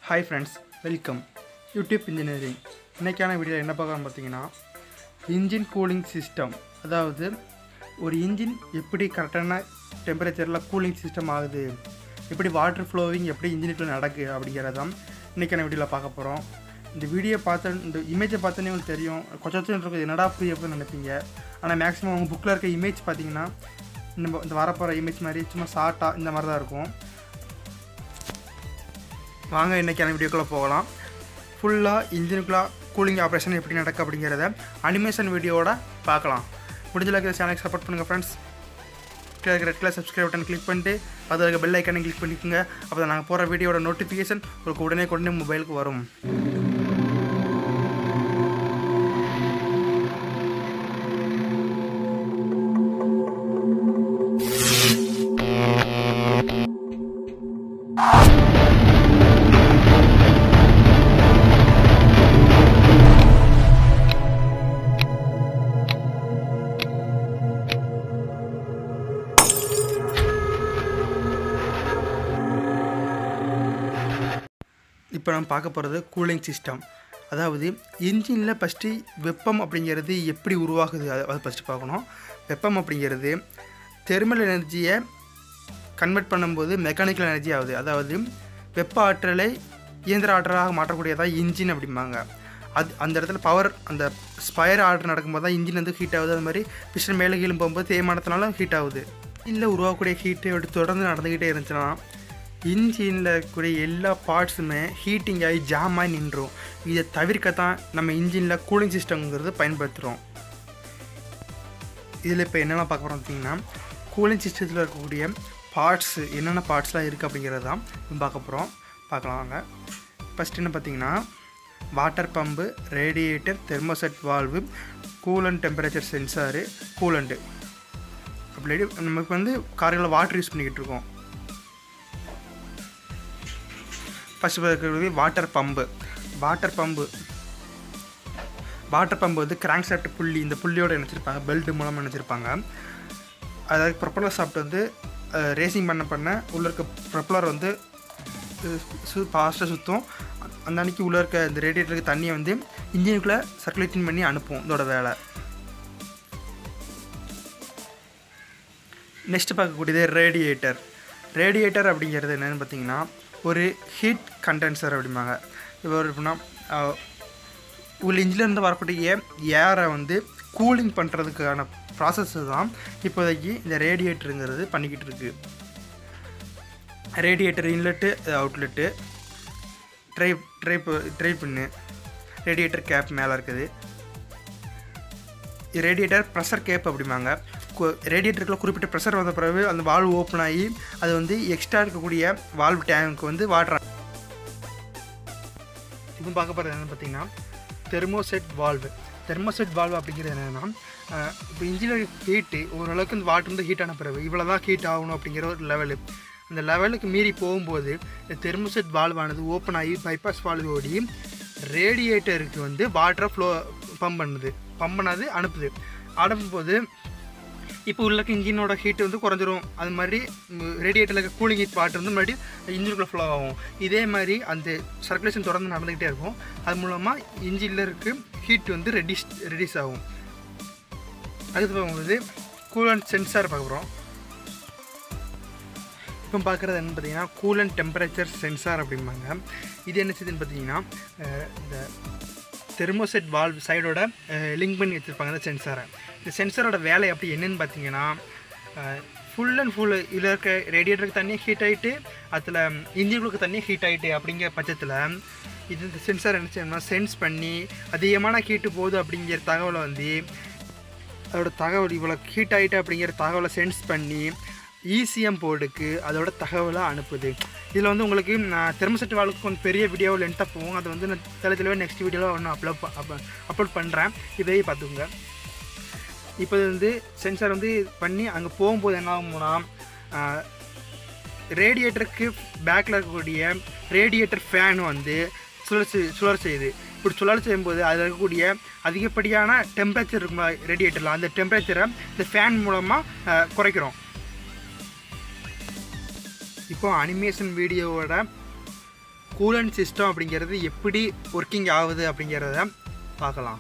Hi friends welcome YouTube engineering இன்றைக்கான video என்ன பார்க்கலாம் பார்த்தீங்கன்னா இன்ஜின் கூலிங் சிஸ்டம் அதாவது ஒரு இன்ஜின் எப்படி கரெக்டான டெம்பரேச்சரில் கூலிங் சிஸ்டம் ஆகுது எப்படி வாட்டர் ஃப்ளோவிங் எப்படி இன்ஜினுக்குள்ள நடக்குது அப்படிங்கிறதான் இன்றைக்கான வீடியோவில் பார்க்க போகிறோம் இந்த வீடியோ பார்த்த இந்த இமேஜை பார்த்தோன்னே உங்களுக்கு தெரியும் கொஞ்சம் இருக்குது என்னடா புரிய அப்படின்னு நினைப்பீங்க ஆனால் மேக்ஸிமம் உங்கள் புக்கில் இருக்க இமேஜ் பார்த்தீங்கன்னா இந்த இந்த வரப்போகிற இமேஜ் மாதிரி சும்மா ஷார்ட்டாக இந்த மாதிரி தான் இருக்கும் வாங்க இன்றைக்கான வீடியோக்குள்ளே போகலாம் ஃபுல்லாக இன்ஜினுக்குள்ளே கூலிங் ஆப்ரேஷன் எப்படி நடக்கு அப்படிங்கிறத அனிமேஷன் வீடியோவோட பார்க்கலாம் முடிஞ்ச அளவுக்கு சேனலுக்கு சப்போர்ட் பண்ணுங்கள் ஃப்ரெண்ட்ஸ் கீழே இருக்கிற red colour subscribe button click பண்ணிட்டு அதில் இருக்க பெல் ஐக்கானை கிளிக் பண்ணிக்கோங்க அப்போ தான் நாங்கள் போகிற வீடியோட நோட்டிஃபிகேஷன் உங்களுக்கு உடனே உடனே மொபைலுக்கு வரும் இப்போ நம்ம பார்க்க போகிறது கூலிங் சிஸ்டம் அதாவது இன்ஜினில் ஃபஸ்ட்டு வெப்பம் அப்படிங்கிறது எப்படி உருவாகுது அதை அதை ஃபஸ்ட்டு பார்க்கணும் வெப்பம் அப்படிங்கிறது தெர்மல் எனர்ஜியை கன்வெர்ட் பண்ணும்போது மெக்கானிக்கல் எனர்ஜி ஆகுது அதாவது வெப்ப ஆற்றலை இயந்திர ஆற்றலாக மாற்றக்கூடியதாக இன்ஜின் அப்படிம்பாங்க அது அந்த இடத்துல பவர் அந்த ஸ்பயர் ஆர்டர் நடக்கும்போது தான் இன்ஜின் வந்து ஹீட் ஆகுது அது மாதிரி பிஸ்டன் மேலே கீழும் போகும்போது தேய்மானத்தினால ஹீட் ஆகுது இல்லை உருவாகக்கூடிய ஹீட்டு அப்படி தொடர்ந்து நடந்துக்கிட்டே இருந்துச்சுன்னா இன்ஜினில் இருக்கக்கூடிய எல்லா பார்ட்ஸுமே ஹீட்டிங் ஆகி ஜாம் ஆகி நின்றோம் இதை தவிர்க்கத்தான் நம்ம இன்ஜினில் கூலிங் சிஸ்டம்ங்கிறது பயன்படுத்துகிறோம் இதில் இப்போ என்னென்ன பார்க்க போகிறோம் பார்த்தீங்கன்னா கூலிங் சிஸ்டத்தில் இருக்கக்கூடிய பார்ட்ஸு என்னென்ன பார்ட்ஸ்லாம் இருக்குது அப்படிங்கிறது தான் பார்க்க போகிறோம் பார்க்கலாம் வாங்க ஃபஸ்ட் என்ன பார்த்தீங்கன்னா water pump radiator thermostat valve coolant temperature sensor coolant அப்படி நமக்கு வந்து கார்களில் வாட்டர் யூஸ் பண்ணிக்கிட்டு இருக்கோம் ஃபஸ்ட்டு இருக்கிறது water pump water pump water pump வந்து கிராங்க் ஷாஃப்ட் புள்ளி இந்த புள்ளியோடு இணைச்சிருப்பாங்க பெல்ட் மூலமாக இணைச்சிருப்பாங்க அதாவது ப்ரொப்பலர் ஷாஃப்ட் வந்து ரேசிங் பண்ண பண்ண உள்ள இருக்க ப்ரொப்பலர் வந்து சு ஃபாஸ்ட்டாக சுற்றும் அந்த அன்றைக்கி உள்ளே இருக்க இந்த ரேடியேட்டருக்கு தண்ணியை வந்து இன்ஜினுக்குள்ளே சர்க்குலேட்டிங் பண்ணி அனுப்பும் இதோட வேலை நெக்ஸ்ட் பார்க்கக்கூடியது ரேடியேட்டர் ரேடியேட்டர் அப்படிங்கிறது என்னென்னு பார்த்தீங்கன்னா ஒரு ஹீட் கண்டென்சர் அப்படிம்பாங்க இப்போ ஒரு எப்படின்னா உள்ள இன்ஜின்லேருந்து வரக்கூடிய ஏரை வந்து கூலிங் பண்ணுறதுக்கான ப்ராசஸ் தான் இப்போதைக்கு இந்த ரேடியேட்டருங்கிறது பண்ணிக்கிட்டு இருக்கு radiator inlet outlet dry dry dry fin radiator cap மேலே இருக்குது ரேடியேட்டர் ப்ரெஷர் கேப் அப்படிம்பாங்க ரேடியேட்டருக்குள்ள குறிப்பிட்ட ப்ரெஷர் வந்த பிறகு அந்த வால்வ் ஓப்பன் ஆகி அது வந்து எக்ஸ்ட்ரா இருக்கக்கூடிய வால்வ் டேங்க் வந்து வாட்டர் இப்போ பார்க்க போகிறது என்னென்னு பார்த்தீங்கன்னா தெர்மோசெட் வால்வு தெர்மோசெட் வால்வு அப்படிங்கிறது என்னென்னா இப்போ இன்ஜினியர் ஹீட்டு ஓரளவுக்கு இந்த வாட்டர் வந்து ஹீட் ஆன பிறகு இவ்வளோ தான் ஹீட் ஆகணும் அப்படிங்கிற ஒரு லெவலு அந்த லெவலுக்கு மீறி போகும்போது இந்த தெர்மோசெட் வால்வானது ஓப்பன் ஆகி பைபாஸ் வால்வு ஓடி ரேடியேட்டருக்கு வந்து வாட்டரை ஃப்ளோ பம்ப் பண்ணுது பம்ப் பண்ணாது அனுப்புது அனுப்பும்போது இப்போ உள்ள இன்ஜினோட ஹீட் வந்து குறைஞ்சிரும் அது மாதிரி ரேடியேட்டரில் இருக்க கூலிங் ஹீட் வாட்டர் வந்து மறுபடியும் இன்ஜினுக்குள்ளே ஃப்ளோ ஆகும் இதே மாதிரி அந்த சர்க்குலேஷன் தொடர்ந்து நடந்துக்கிட்டே இருக்கும் அது மூலமாக இன்ஜினில் இருக்க ஹீட் வந்து ரெடியூஸ் ரெடியூஸ் ஆகும் அடுத்து பார்க்கும்போது கூலண்ட் சென்சார் பார்க்க போகிறோம் இப்போ பார்க்குறது என்ன பார்த்தீங்கன்னா கூலண்ட் டெம்பரேச்சர் சென்சார் அப்படிம்பாங்க இது என்ன செய்யுதுன்னு பார்த்தீங்கன்னா இந்த தெர்மோசெட் வால்வ் சைடோட லிங்க் பண்ணி வச்சுருப்பாங்க அந்த சென்சாரை இந்த சென்சாரோட வேலை அப்படி என்னென்னு பார்த்தீங்கன்னா ஃபுல் அண்ட் ஃபுல் இதில் இருக்க ரேடியேட்டருக்கு தண்ணியாக ஹீட் ஆகிட்டு அதில் இன்ஜினுக்கு தண்ணியாக ஹீட் ஆகிட்டு அப்படிங்கிற பட்சத்தில் இது இந்த சென்சார் என்ன செய்யணும்னா சென்ஸ் பண்ணி அதிகமான ஹீட்டு போகுது அப்படிங்கிற தகவலை வந்து அதோட தகவல் இவ்வளோ ஹீட் ஆகிட்டு அப்படிங்கிற தகவலை சென்ஸ் பண்ணி இசிஎம் போர்டுக்கு அதோட தகவலை அனுப்புது இதில் வந்து உங்களுக்கு நான் தெர்மசெட் வாழ்க்கை கொஞ்சம் பெரிய வீடியோ லென்த்தாக போகும் அதை வந்து நான் தெளிவு தெளிவாக நெக்ஸ்ட் வீடியோவில் ஒன்று அப்லோட் அப்லோட் பண்ணுறேன் இதையே பார்த்துக்கோங்க இப்போ வந்து சென்சார் வந்து பண்ணி அங்கே போகும்போது என்ன ஆகும்னா ரேடியேட்டருக்கு பேக்கில் இருக்கக்கூடிய ரேடியேட்டர் ஃபேன் வந்து சுழற்சி சுழற்சி செய்யுது இப்படி சுழற்சி செய்யும்போது அதில் இருக்கக்கூடிய அதிகப்படியான டெம்பரேச்சர் இருக்கும் ரேடியேட்டரில் அந்த டெம்பரேச்சரை இந்த ஃபேன் மூலமாக குறைக்கிறோம் இப்போ அனிமேஷன் வீடியோவோட கூலண்ட் சிஸ்டம் அப்படிங்கிறது எப்படி ஒர்க்கிங் ஆகுது அப்படிங்கிறத பார்க்கலாம்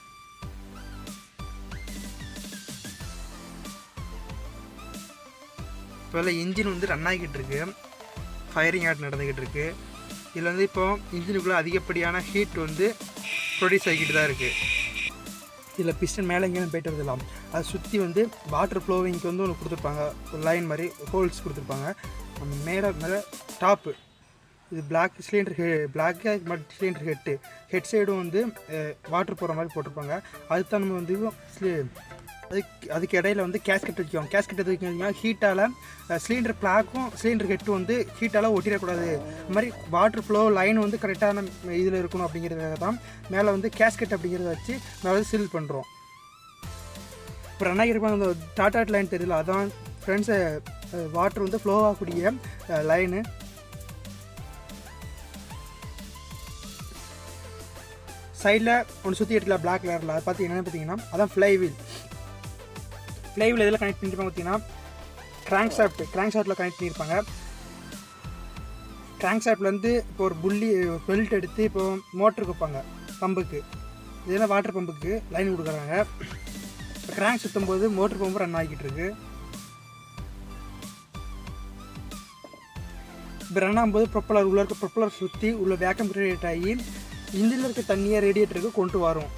இப்போ இன்ஜின் வந்து ரன் ஆகிக்கிட்டு இருக்கு ஃபயரிங் ஆட் நடந்துக்கிட்டு இருக்கு இதில் வந்து இப்போ இன்ஜினுக்குள்ளே அதிகப்படியான ஹீட் வந்து ப்ரொடியூஸ் ஆகிக்கிட்டு தான் இருக்குது இதில் பிஸ்டன் மேலே எங்கேயும் போயிட்டு வரலாம் அதை சுற்றி வந்து வாட்டர் ஃப்ளோவிங்க்கு வந்து ஒன்று கொடுத்துருப்பாங்க ஒரு லைன் மாதிரி ஹோல்ஸ் கொடுத்துருப்பாங்க அந்த மேலே மேலே டாப்பு இது பிளாக் சிலிண்டர் ஹெ பிளாக்கு மட் சிலிண்டர் ஹெட்டு ஹெட் சைடும் வந்து வாட்டர் போகிற மாதிரி போட்டிருப்பாங்க அதுதான் நம்ம வந்து ஸ்லி- அதுக்கு அதுக்கு இடையில வந்து கேஸ்கெட் வைக்கும் கேஸ்கெட் எது வைக்கணும் ஹீட்டால் சிலிண்டர் பிளாக்கும் சிலிண்டர் ஹெட்டும் வந்து ஹீட்டால் ஒட்டிடக்கூடாது இந்த மாதிரி வாட்டர் ஃப்ளோ லைன் வந்து கரெக்டான இதில் இருக்கணும் அப்படிங்கிறதுக்காக தான் மேலே வந்து கேஸ்கெட் அப்படிங்கிறத வச்சு மேலே சீல் பண்ணுறோம் இப்போ ரன் ஆகிருப்பாங்க அந்த டாட்டா லைன் தெரியல அதான் ஃப்ரெண்ட்ஸு வாட்டர் வந்து ஃப்ளோ ஆகக்கூடிய லைனு சைடில் ஒன்று சுற்றி எடுக்கல பிளாக் கலரில் அதை பார்த்து என்னென்னு பார்த்தீங்கன்னா அதான் ஃப்ளை வீல் ஃப்ளை வீல் எதில் கனெக்ட் பண்ணியிருப்பாங்க பார்த்தீங்கன்னா கிராங்க் ஷாஃப்ட் கிராங்க் ஷாஃப்ட்டில் கனெக்ட் பண்ணியிருப்பாங்க கிராங்க் ஷாஃப்ட்லேருந்து இப்போ ஒரு புள்ளி பெல்ட் எடுத்து இப்போ மோட்டருக்கு வைப்பாங்க பம்புக்கு இதெல்லாம் வாட்டர் பம்புக்கு லைன் கொடுக்குறாங்க இப்போ கிராங்க் சுற்றும் போது மோட்டர் பம்பு ரன் ஆகிக்கிட்டு இருக்கு இப்போ ரன் ஆகும்போது ப்ரொப்பலர் உள்ள இருக்க ப்ரொப்பலர் சுற்றி உள்ள வேக்கம் கிரியேட் ஆகி இன்ஜினில் இருக்க தண்ணியை ரேடியேட்டருக்கு கொண்டு வரும்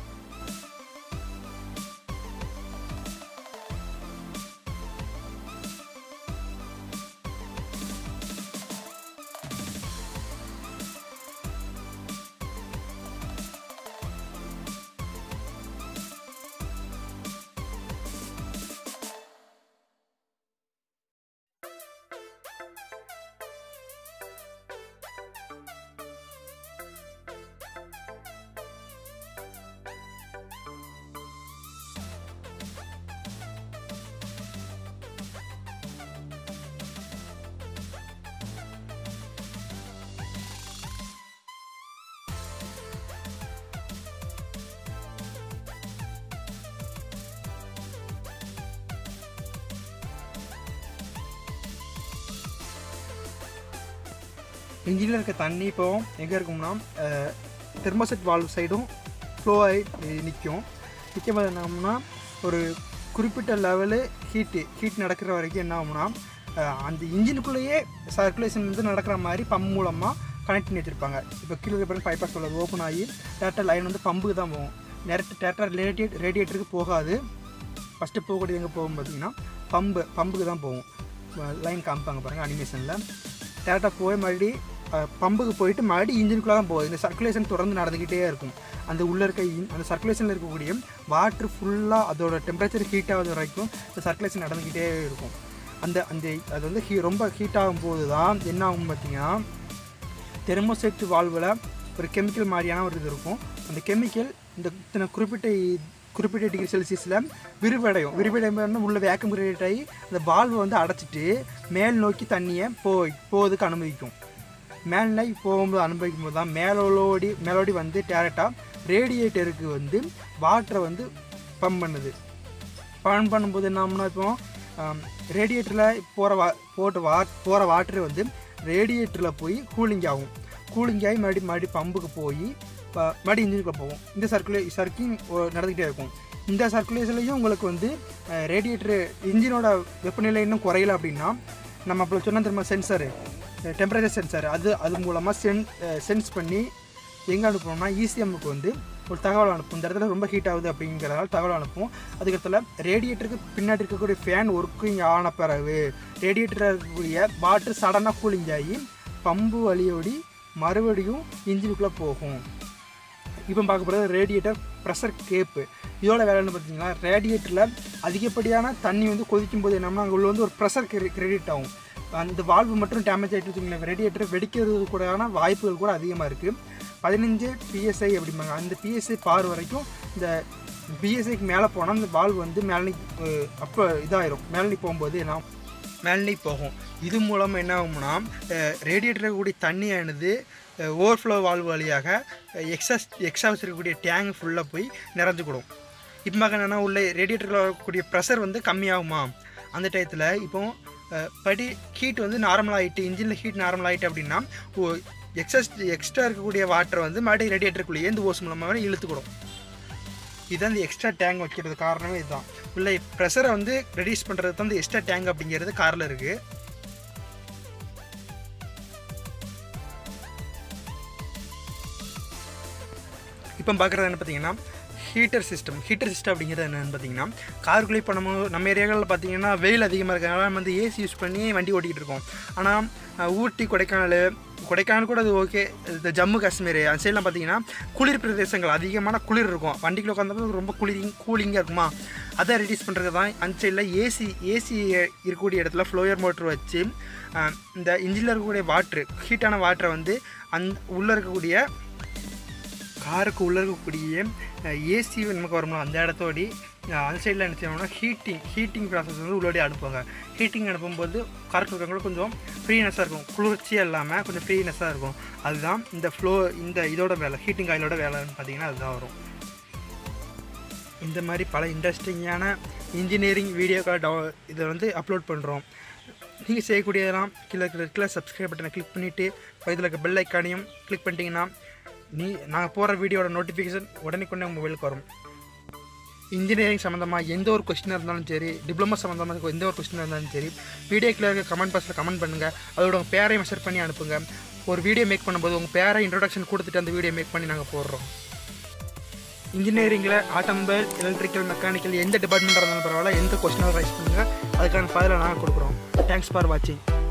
இன்ஜினில் இருக்க தண்ணி இப்போ எங்கே இருக்கும்னா தெர்மோசெட் வால்வ் சைடும் ஃப்ளோ ஆகி நிற்கும் நிற்கும் போது என்ன ஆகும்னா ஒரு குறிப்பிட்ட லெவலு ஹீட்டு ஹீட் நடக்கிற வரைக்கும் என்ன ஆகும்னா அஹ், அந்த இன்ஜினுக்குள்ளேயே சர்க்குலேஷன் வந்து நடக்கிற மாதிரி பம்ப் மூலமாக கனெக்ட் பண்ணி வச்சுருப்பாங்க இப்போ கீழே இருக்க பைபாஸ் உள்ள ஓப்பன் ஆகி டேரக்டாக லைன் வந்து பம்புக்கு தான் போகும் டேரக்ட் டேரக்டாக ரேடியேட் ரேடியேட்டருக்கு போகாது ஃபஸ்ட்டு போகக்கூடிய எங்கே போகும் பார்த்தீங்கன்னா பம்பு பம்புக்கு தான் போகும் லைன் காமிப்பாங்க பாருங்கள் அனிமேஷனில் டேரெக்டாக போய் மறுபடி அஹ், பம்புக்கு போயிட்டு மறுபடி இன்ஜினுக்குள்ளே தான் போகுது இந்த சர்க்குலேஷன் தொடர்ந்து நடந்துக்கிட்டே இருக்கும் அந்த உள்ளே இருக்க இன் அந்த சர்க்குலேஷனில் இருக்கக்கூடிய வாட்ரு ஃபுல்லாக அதோட டெம்பரேச்சர் ஹீட் ஆகுது வரைக்கும் இந்த சர்க்குலேஷன் நடந்துக்கிட்டே இருக்கும் அந்த அந்த அது வந்து ஹீ ரொம்ப ஹீட் ஆகும்போது தான் என்ன ஆகும் பார்த்தீங்கன்னா தெர்மோசெட் வால்வில் ஒரு கெமிக்கல் மாதிரியான ஒரு இது இருக்கும் அந்த கெமிக்கல் இந்த இத்தனை குறிப்பிட்ட இ- குறிப்பிட்ட டிகிரி செல்சியஸில் விரிவடையும் விரிவடையும் உள்ள வேக்கம் கிரியேட் ஆகி அந்த வால்வை வந்து அடைச்சிட்டு மேல் நோக்கி தண்ணியை போய் போவதுக்கு அனுமதிக்கும் மேலே போகும்போது அனுபவிக்கும் போது தான் மேலோடி மேலோடி வந்து டேரெக்டாக ரேடியேட்டருக்கு வந்து வாட்டரை வந்து பம்ப் பண்ணுது பம்ப் பண்ணும்போது என்ன ஆகும்னா இப்போ ரேடியேட்டரில் போகிற வா போட்டு வா போகிற வாட்டர் வந்து ரேடியேட்டரில் போய் கூலிங் ஆகும் கூலிங் ஆகி மறுபடி மறுபடி பம்புக்கு போய் ப- மறுபடி இன்ஜினுக்குள்ள போகும் இந்த சர்க்குலே சர்க்கிங் நடந்துக்கிட்டே இருக்கும் இந்த சர்க்குலேஷன்லேயும் உங்களுக்கு வந்து ரேடியேட்டரு இன்ஜினோட வெப்பநிலை இன்னும் குறையல அப்படின்னா நம்ம அப்போ சொன்ன தெரியுமா சென்சரு டெம்பரேச்சர் சென்சார் அது அது மூலமாக சென் சென்ஸ் பண்ணி எங்கே அனுப்புவோம்னா இசிஎம்முக்கு வந்து ஒரு தகவல் அனுப்பும் இந்த இடத்துல ரொம்ப ஹீட் ஆகுது அப்படிங்கிறதால தகவல் அனுப்பும் அதுக்கடுத்துல ரேடியேட்டருக்கு பின்னாடி இருக்கக்கூடிய ஃபேன் ஒர்க்கிங் ஆன பிறகு ரேடியேட்டரில் இருக்கக்கூடிய வாட்டர் சடனாக கூலிங் ஆகி பம்பு வழியோடி மறுபடியும் இன்ஜினுக்குள்ளே போகும் இப்போ பார்க்க போகிறது ரேடியேட்டர் ப்ரெஷர் கேப்பு இதோட வேலை என்ன பார்த்தீங்கன்னா ரேடியேட்டரில் அதிகப்படியான தண்ணி வந்து கொதிக்கும் போது என்னன்னா அங்கே உள்ள வந்து ஒரு ப்ரெஷர் கிரெடிட் ஆகும் அந்த வால்வு மட்டும் டேமேஜ் ஆகிட்டு வச்சுங்களேன் ரேடியேட்டர் வெடிக்கிறது கூடான வாய்ப்புகள் கூட அதிகமாக இருக்குது பதினஞ்சு பிஎஸ்ஐ அப்படிம்பாங்க அந்த பிஎஸ்ஐ பார் வரைக்கும் இந்த பிஎஸ்ஐக்கு மேலே போனால் அந்த வால்வு வந்து மேலே அப்போ இதாயிரும் மேலே போகும்போது என்ன ஆகும்? மேலே போகும் இது மூலமாக என்ன ஆகும்னா ரேடியேட்டரில் கூடிய தண்ணியானது ஓவர்ஃப்ளோ வால்வு வழியாக எக்ஸஸ் எக்ஸாஸ் இருக்கக்கூடிய டேங்க் ஃபுல்லாக போய் நிறைஞ்சுக்கிடும் இப்போ பார்க்க என்னன்னா உள்ள ரேடியேட்டரில் வரக்கூடிய ப்ரெஷர் வந்து கம்மியாகுமா அந்த டயத்தில் இப்போ அஹ், படி ஹீட் வந்து நார்மல் ஆகிட்டு இன்ஜினில் ஹீட் நார்மல் ஆகிட்டு அப்படின்னா எக்ஸஸ் எக்ஸ்ட்ரா இருக்கக்கூடிய வாட்டரை வந்து மறுபடியும் ரேடியேட்டருக்குள்ளே ஏந்து ஓஸ் மூலமாக இழுத்துக்கிடும் இதுதான் இந்த எக்ஸ்ட்ரா டேங்க் வைக்கிறது காரணமே இதுதான் உள்ள ப்ரெஷரை வந்து ரெடியூஸ் பண்ணுறது தான் இந்த எக்ஸ்ட்ரா டேங்க் அப்படிங்கிறது காரில் இருக்குது இப்போ பார்க்குறது என்ன பார்த்தீங்கன்னா ஹீட்டர் சிஸ்டம் ஹீட்டர் சிஸ்டம் அப்படிங்கிறது என்னென்னு பார்த்தீங்கன்னா காருக்குள்ளே இப்போ நம்ம நம்ம ஏரியாவில் பார்த்தீங்கன்னா வெயில் அதிகமாக இருக்கிறதுனால நம்ம வந்து ஏசி யூஸ் பண்ணி வண்டி ஓட்டிகிட்டு இருக்கோம் ஆனால் அஹ், ஊட்டி கொடைக்கானல் கொடைக்கானல் கூட அது ஓகே இந்த ஜம்மு காஷ்மீர் அந்த சைட்லாம் பார்த்தீங்கன்னா குளிர் பிரதேசங்கள் அதிகமான குளிர் இருக்கும் வண்டிக்குள்ள உட்காந்தப்போ ரொம்ப குளிரிங் கூலிங்காக இருக்குமா அதை ரெடியூஸ் பண்ணுறது தான் அந்த சைடில் ஏசி ஏசி இருக்கக்கூடிய இடத்துல ஃப்ளோயர் மோட்ரு வச்சு அஹ், இந்த இன்ஜினில் இருக்கக்கூடிய வாட்ரு ஹீட்டான வாட்டரை வந்து அந் உள்ளே இருக்கக்கூடிய காருக்கு உள்ளே இருக்கக்கூடிய ஏசி நமக்கு வரும்ல அந்த இடத்தோடி அஹ், அந்த சைடில் என்ன செய்வாங்கன்னா ஹீட்டிங் ஹீட்டிங் ப்ராசஸ் வந்து உள்ளோடி அனுப்புவாங்க ஹீட்டிங் அனுப்பும்போது காருக்கு இருக்கிறவங்களும் கொஞ்சம் ஃப்ரீனஸாக இருக்கும் குளிர்ச்சியாக இல்லாமல் கொஞ்சம் ஃப்ரீனஸாக இருக்கும் அதுதான் இந்த ஃப்ளோ இந்த இதோட வேலை ஹீட்டிங் ஆயிலோட வேலைன்னு பார்த்தீங்கன்னா அதுதான் வரும் இந்த மாதிரி பல இன்ட்ரெஸ்டிங்கான இன்ஜினியரிங் வீடியோக்கள் டவு இதை வந்து அப்லோட் பண்ணுறோம் நீங்கள் செய்யக்கூடியதெல்லாம் கீழே இருக்கிற கீழே சப்ஸ்கிரைப் பட்டனை கிளிக் பண்ணிவிட்டு பக்கத்தில் இருக்க பெல் ஐக்கானையும் கிளிக் பண்ணிட்டீங்கன்னா நீ நாங்கள் போகிற வீடியோட நோட்டிஃபிகேஷன் உடனே கொண்டு உங்கள் மொபைலுக்கு வரும் இன்ஜினியரிங் சம்மந்தமாக எந்த ஒரு கொஸ்டினாக இருந்தாலும் சரி டிப்ளமோ சம்மந்தமாக எந்த ஒரு கொஸ்டினாக இருந்தாலும் சரி வீடியோ கீழே இருக்க கமெண்ட் பாக்ஸில் கமெண்ட் பண்ணுங்கள் அதோட உங்கள் பேரை மெசேஜ் பண்ணி அனுப்புங்க ஒரு வீடியோ மேக் பண்ணும்போது உங்கள் பேரை இன்ட்ரொடக்ஷன் கொடுத்துட்டு அந்த வீடியோ மேக் பண்ணி நாங்கள் போடுறோம் இன்ஜினியரிங்கில் ஆட்டோமொபைல் எலக்ட்ரிக்கல் மெக்கானிக்கல் எந்த டிபார்ட்மெண்ட்டாக இருந்தாலும் பரவாயில்ல எந்த கொஸ்டினாக ரைஸ் பண்ணுங்கள் அதுக்கான பதிலை நாங்கள் கொடுக்குறோம் தேங்க்ஸ் ஃபார் வாட்சிங்